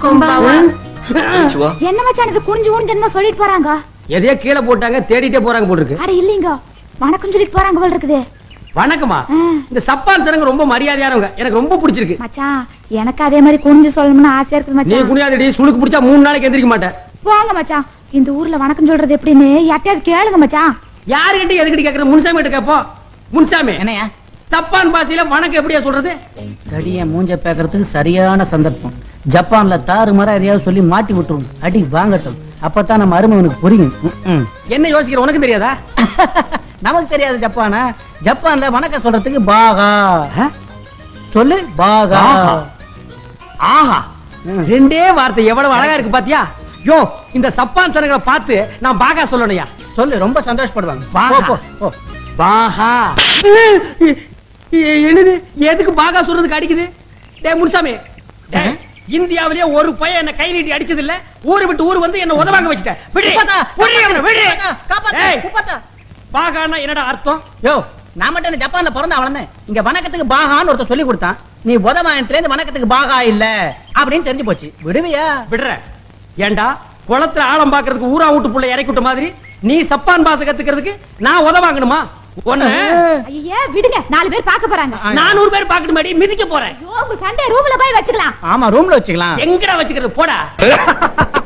சிவா என்ன மச்சான் இது குனிஞ்சு ஊன் ஜென்மம் சொல்லிட்டு போறாங்க எதையோ கீழே போட்டாங்க தேடிட்டே போறாங்க போட்டுருக்கு அட இல்லீங்க வணக்கம் சொல்லிட்டு போறாங்க போல இருக்குது வணக்கமா ஆ. இந்த சப்பான் சனங்க ரொம்ப மரியாதையானவங்க எனக்கு ரொம்ப பிடிச்சிருக்கு மச்சான் எனக்கு அதே மாதிரி குனிஞ்சு சொல்லணும்னு ஆசையா இருக்குது நீ மச்சான் குனியாதடி சுளுக்கு பிடிச்சா மூணு நாளைக்கு எந்திரிக்க மாட்டேன் போங்க மச்சான் இந்த ஊர்ல வணக்கம் சொல்றது எப்படின்னு யார்ட்டையாவது கேளுங்க மச்சான் யாருகிட்ட எதுக்கிட்ட கேக்குறது முன்சாமி கிட்ட கேப்போம் முன்சாமி என்னையா தப்பான் பாசையில வணக்கம் எப்படியா சொல்றது தடிய மூஞ்ச பேக்கறதுக்கு சரியான சந்தர்ப்பம் ஜப்பான்ல தாறு மரம் எதையாவது சொல்லி மாட்டி விட்டுரும் அடி வாங்கட்டும் அப்பதான் நம்ம அருமவனுக்கு புரியும் ம்ம். என்ன யோசிக்கிற உனக்கு தெரியாதா நமக்கு தெரியாது ஜப்பானா ஜப்பான்ல வணக்கம் சொல்றதுக்கு பாகா ஆ? சொல்லு பாகா ஆஹா. ஆஹா ரெண்டே வார்த்தை எவ்வளவு அழகா இருக்கு பாத்தியா யோ இந்த சப்பான் சனங்களை பார்த்து நான் பாகா சொல்லணும்யா சொல்லு ரொம்ப சந்தோஷப்படுவாங்க பாகா. போ, போ, போ. பாகா எ- என்னது எதுக்கு பாகா சொல்றதுக்கு அடிக்குது டேய் முனுசாமி டேய், இந்தியாவிலேயே ஒரு பையன் என்ன கை நீட்டி அடிச்சது இல்ல ஊரு விட்டு ஊர் வந்து என்ன உதவாங்க வச்சுட்ட விடு உப்பாத்தா, விடு அவனை, விடு உப்பாத்தா, காப்பாத்து, டேய், உப்பாத்தா. பாகான்னா என்னடா அர்த்தம் யோ நான் மட்டும் என்ன ஜப்பான்ல பிறந்த வளர்ந்தேன் இங்க வணக்கத்துக்கு பாகான்னு ஒருத்தர் சொல்லி கொடுத்தான் நீ உதவாயத்துல இருந்து வணக்கத்துக்கு பாகா இல்ல அப்படின்னு தெரிஞ்சு போச்சு விடுவியா விடுற ஏண்டா குளத்துல ஆழம் பாக்குறதுக்கு ஊரா வீட்டு புள்ள இறக்கி விட்ட மாதிரி நீ சப்பான் பாச கத்துக்கிறதுக்கு நான் உதவாங்கணுமா ஒண்ணு ஐயே விடுங்க நாலு பேர் பார்க்க போறாங்க நானூறு பேர் பாக்கணுமாடி மிதிக்க போறேன் ஐயோ, உங்க சண்டே ரூம்ல போய் வச்சுக்கலாம் ஆமா ரூம்ல வச்சுக்கலாம் எங்கடா வச்சுக்கிறது போடா